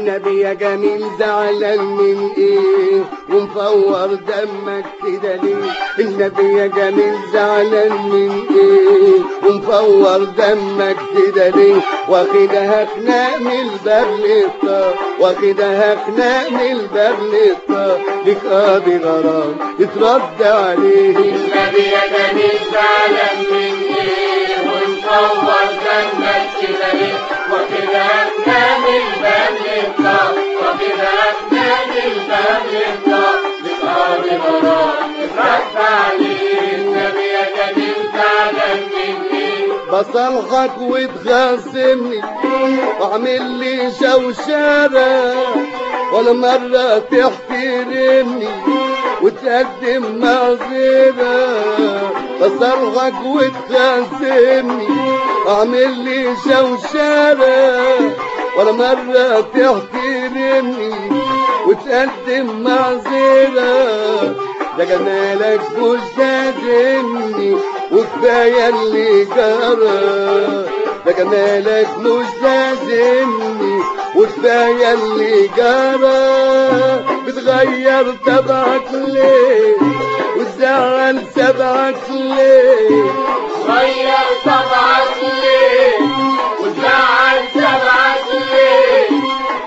النبي يا جميل زعلان من ايه ومفور دمك كده ليه النبي يا جميل زعلان من ايه ومفور دمك كده ليه واخدها خناق من الباب للطار واخدها خناق من الباب للطار لك قاضي غرام اترد عليه النبي يا جميل زعلان من ايه ومصور دمك كده ليه وكده اسنان الباب للطاق وكده اسنان الباب للطاق بقاضي غرام اترد عليه النبي يا جميل زعلان من ايه بصلحك وتخاصمني واعمل لي شوشرة ولا مرة تحترمني وتقدم معذرة بصلحك وتخاصمني واعمل لي شوشرة ولا مرة تحترمني وتقدم معذرة ده جمالك مش لازمني وكفاية اللي جرى ده جمالك مش لازمني وكفاية اللي جرى بتغير طبعك ليه وتزعل سبعك ليه غير طبعك ليه وزعل سبعك ليه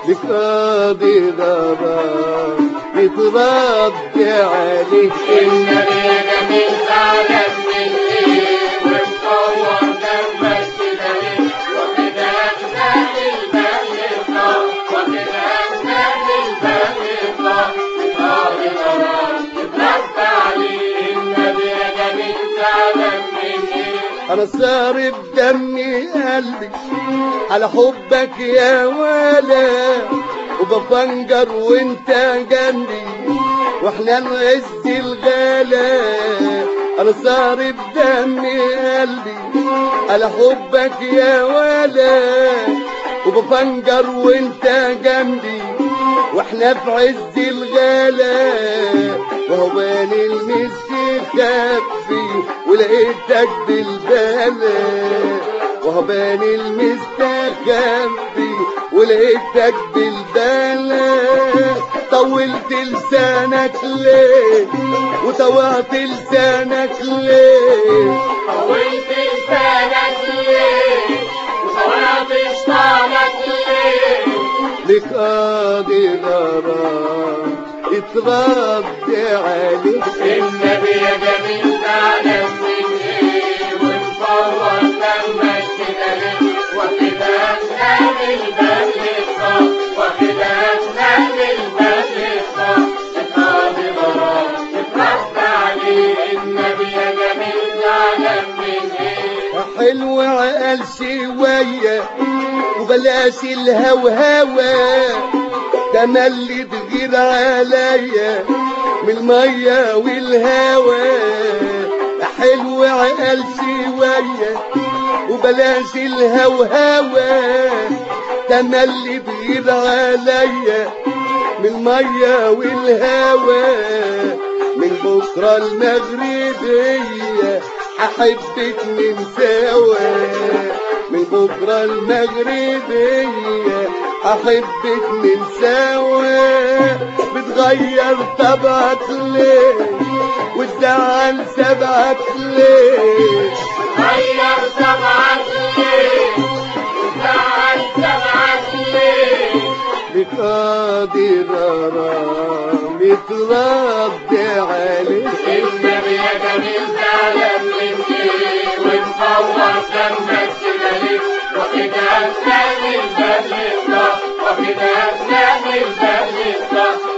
لقاضي غرام يترد عليك النبي يا جميل زعلان من ايه ومصور دمك كده ليه وكده اسنان الباب للطاق وكده اسنان الباب للطاق بقاضي غرام اترد عليه النبي يا جميل زعلان من ايه انا صارف دمي قلبي على حبك يا ولا وبفنجر وانت جنبي واحنا نعز الغلا انا صارف دمي قلبي على حبك يا ولا وبفنجر وانت جنبي واحنا في عز الغلا وهو بالي المسك خفي ولقيتك بالبلا وهو بالي المستخبي ولقيتك بالبلا طولت لسانك ليه وطوعت لسانك ليه طولت لسانك ليه وطلعت شطانك ليه لك قاضي غرام اترد عليك النبي يا جميل زعلان من ايه ومصور دمك كده ليه وكده اسنان الباب للصاق وكده اسنان الباب للصاق اتقاضي غرام اترد عليه النبي يا جميل زعلان من ايه حلو عقل شوية وبلاش الهوهوة تملي تغير عليا من المية والهوى حلو عقل شوية وبلاش الهوهوة تملي تغير عليا من المية والهوى من بكرة المغربية هحبك من سوا من بكرة المغربية هحبك من سوا بتغير طبعك ليه وتزعل سبعك ليه غير سبعك ليه وزعل سبعك ليه بقاضي غرام يترد عليك النبي يا جميل زعلان من ايه ومصور دمك كده ليه وكده اسنان الباب للطاق وكده اسنان الباب للطاق